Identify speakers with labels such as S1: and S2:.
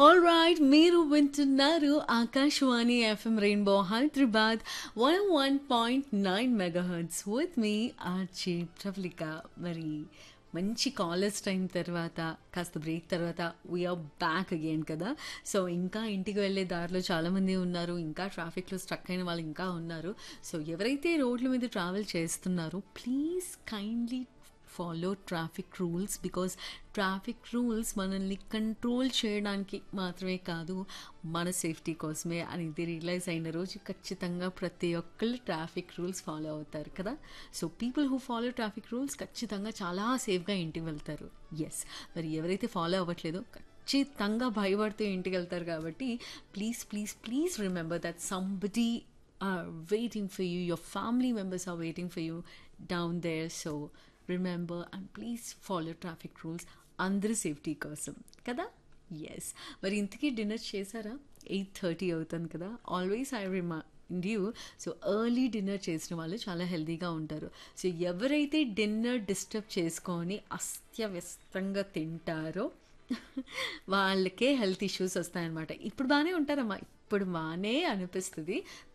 S1: All right మీరు వింటున్నారు Akashvani FM rainbow Hyderabad one one point nine megahertz with మీ ఆర్చి ప్రఫ్లిక మరి మంచి కాలేజ్ టైం తర్వాత కాస్త బ్రేక్ తర్వాత వీఆర్ బ్యాక్ అగైన్ కదా సో ఇంకా ఇంటికి వెళ్ళే దారిలో చాలామంది ఉన్నారు ఇంకా ట్రాఫిక్లో స్ట్రక్ అయిన వాళ్ళు ఇంకా ఉన్నారు సో ఎవరైతే రోడ్ల మీద ట్రావెల్ చేస్తున్నారో please kindly follow traffic rules because traffic rules మనల్ని కంట్రోల్ చేయడానికి మాత్రమే కాదు మన సేఫ్టీ కోసమే అని ఇది రియలైజ్ అయిన రోజు ఖచ్చితంగా ప్రతి ఒక్కళ్ళు ట్రాఫిక్ రూల్స్ ఫాలో అవుతారు కదా so people who follow traffic rules ఖచ్చితంగా చాలా సేఫ్గా ఇంటికి వెళ్తారు ఎస్ మరి ఎవరైతే ఫాలో అవ్వట్లేదో ఖచ్చితంగా భయపడుతూ ఇంటికి వెళ్తారు కాబట్టి please please please remember that somebody are waiting for you, your family members are waiting for you down there. So remember and please follow traffic rules అందరి సేఫ్టీ కోసం కదా ఎస్ మరి ఇంతకీ డిన్నర్ చేశారా ఎయిట్ థర్టీ అవుతుంది కదా always I remind you so early dinner చేసిన వాళ్ళు చాలా హెల్తీగా ఉంటారు సో ఎవరైతే డిన్నర్ డిస్టర్బ్ చేసుకొని అస్తవ్యస్తంగా తింటారో వాళ్ళకే హెల్త్ ఇష్యూస్ వస్తాయన్నమాట ఇప్పుడు బాగానే ఉంటారమ్మా ఇప్పుడు బాగానే అనిపిస్తుంది